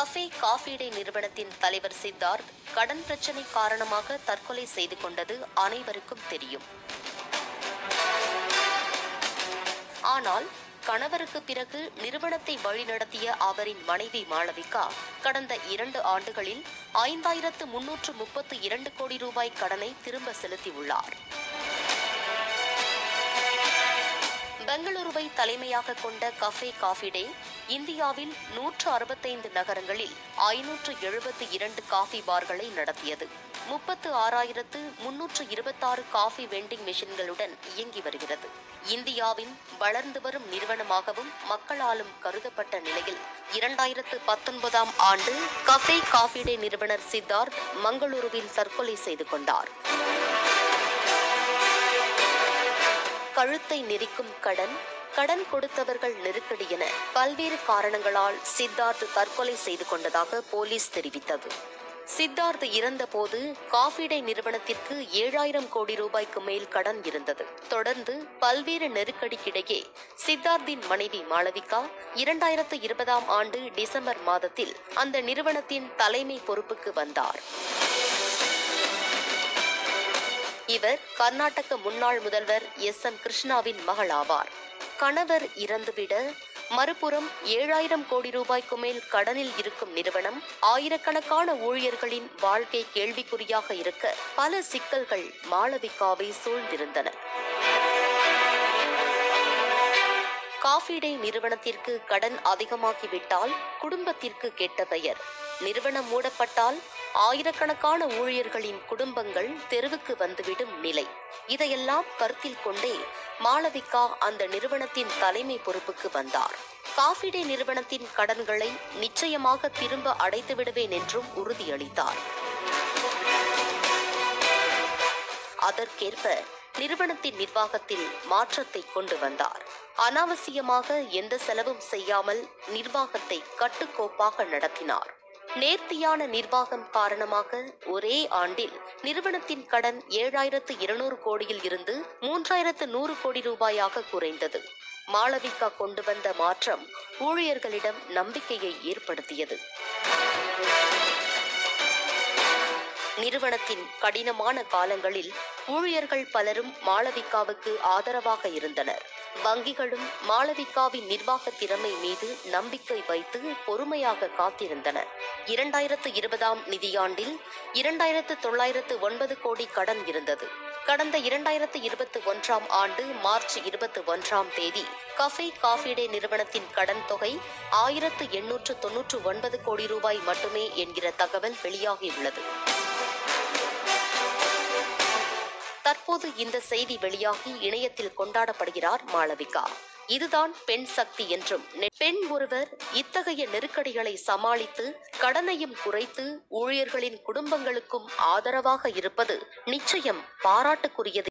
cafe coffee day நிறுவனத்தின் தலைவர் சித்தார்த் கடன் பிரச்சனை காரணமாக தற்கொலை செய்து கொண்டது அனைவருக்கும் தெரியும் ஆனால் கணவருக்கு பிறகு நிறுவனத்தை வழிநடத்திய அவரின் மனைவி மாளவிகா கடந்த இரண்டு ஆண்டுகளில் ஐந்தாயிரத்து முன்னூற்று முப்பத்து இரண்டு கோடி ரூபாய் கடனை திரும்ப செலுத்தியுள்ளார் பெங்களூருவை தலைமையாக கொண்ட கஃபே காஃபி டே இந்தியாவில் நூற்று அறுபத்தைந்து நகரங்களில் ஐநூற்று எழுபத்தி இரண்டு காஃபி பார்களை நடத்தியது முப்பத்து ஆறாயிரத்து முன்னூற்று இருபத்தாறு காஃபி வெண்டிங் மிஷின்களுடன் இயங்கி வருகிறது இந்தியாவின் வளர்ந்து வரும் நிறுவனமாகவும் மக்களாலும் கருதப்பட்ட நிலையில் இரண்டாயிரத்து பத்தொன்பதாம் ஆண்டு கஃபே காஃபி டே நிறுவனர் சித்தார்த் மங்களூருவில் தற்கொலை செய்து கொண்டார் கழுத்தை நெரிக்கும் கடன் கடன் கொடுத்தவர்கள் நெருக்கடி என பல்வேறு காரணங்களால் சித்தார்த் தற்கொலை செய்து கொண்டதாக போலீஸ் தெரிவித்தது சித்தார்த் இறந்தபோது காஃபி டே நிறுவனத்திற்கு ஏழாயிரம் கோடி ரூபாய்க்கு மேல் கடன் இருந்தது தொடர்ந்து பல்வேறு நெருக்கடிக்கிடையே சித்தார்த்தின் மனைவி மாளவிகா இரண்டாயிரத்து இருபதாம் ஆண்டு டிசம்பர் மாதத்தில் அந்த நிறுவனத்தின் தலைமை பொறுப்புக்கு வந்தார் இவர் கர்நாடக முன்னாள் முதல்வர் எஸ் எம் கிருஷ்ணாவின் மகள் ஆவார் கணவர் இறந்துவிட மறுபுறம் ஏழாயிரம் கோடி ரூபாய்க்கு மேல் கடனில் இருக்கும் நிறுவனம் ஆயிரக்கணக்கான ஊழியர்களின் வாழ்க்கை கேள்விக்குறியாக இருக்க பல சிக்கல்கள் மாளவிகாவை சூழ்ந்திருந்தன காஃபி டே நிறுவனத்திற்கு கடன் அதிகமாகிவிட்டால் குடும்பத்திற்கு கெட்ட பெயர் நிறுவனம் மூடப்பட்டால் ஆயிரக்கணக்கான ஊழியர்களின் குடும்பங்கள் தெருவுக்கு வந்துவிடும் நிலை இதையெல்லாம் கருத்தில் கொண்டே மாளவிகா அந்த நிறுவனத்தின் தலைமை பொறுப்புக்கு வந்தார் காஃபி டே நிறுவனத்தின் கடன்களை நிச்சயமாக திரும்ப அடைத்து விடுவேன் என்றும் உறுதியளித்தார் அதற்கேற்ப நிறுவனத்தின் நிர்வாகத்தில் மாற்றத்தை கொண்டு வந்தார் அனாவசியமாக எந்த செலவும் செய்யாமல் நிர்வாகத்தை கட்டுக்கோப்பாக நடத்தினார் நேர்த்தியான நிர்வாகம் காரணமாக ஒரே ஆண்டில் நிறுவனத்தின் கடன் ஏழாயிரத்து இருநூறு கோடியில் இருந்து மூன்றாயிரத்து நூறு கோடி ரூபாயாக குறைந்தது மாளவிகா கொண்டு வந்த மாற்றம் ஊழியர்களிடம் நம்பிக்கையை ஏற்படுத்தியது நிறுவனத்தின் கடினமான காலங்களில் ஊழியர்கள் பலரும் மாளவிகாவுக்கு ஆதரவாக இருந்தனர் வங்கிகளும் மாளவிகாவின் நிர்வாக திறமை மீது நம்பிக்கை வைத்து பொறுமையாக காத்திருந்தனர் இரண்டாயிரத்து இருபதாம் நிதியாண்டில் இரண்டாயிரத்து தொள்ளாயிரத்து ஒன்பது கோடி கடன் இருந்தது கடந்த இரண்டாயிரத்து இருபத்தி ஒன்றாம் ஆண்டு மார்ச் இருபத்தி ஒன்றாம் தேதி கஃபே காஃபி டே நிறுவனத்தின் கடன் தொகை ஆயிரத்து எண்ணூற்று தொன்னூற்று ஒன்பது கோடி ரூபாய் மட்டுமே என்கிற தகவல் வெளியாகியுள்ளது தற்போது இந்த செய்தி வெளியாகி இணையத்தில் கொண்டாடப்படுகிறார் மாளவிகா இதுதான் பெண் சக்தி என்றும் நெ- பெண் ஒருவர் இத்தகைய நெருக்கடிகளை சமாளித்து கடனையும் குறைத்து ஊழியர்களின் குடும்பங்களுக்கும் ஆதரவாக இருப்பது நிச்சயம் பாராட்டுக்குரியது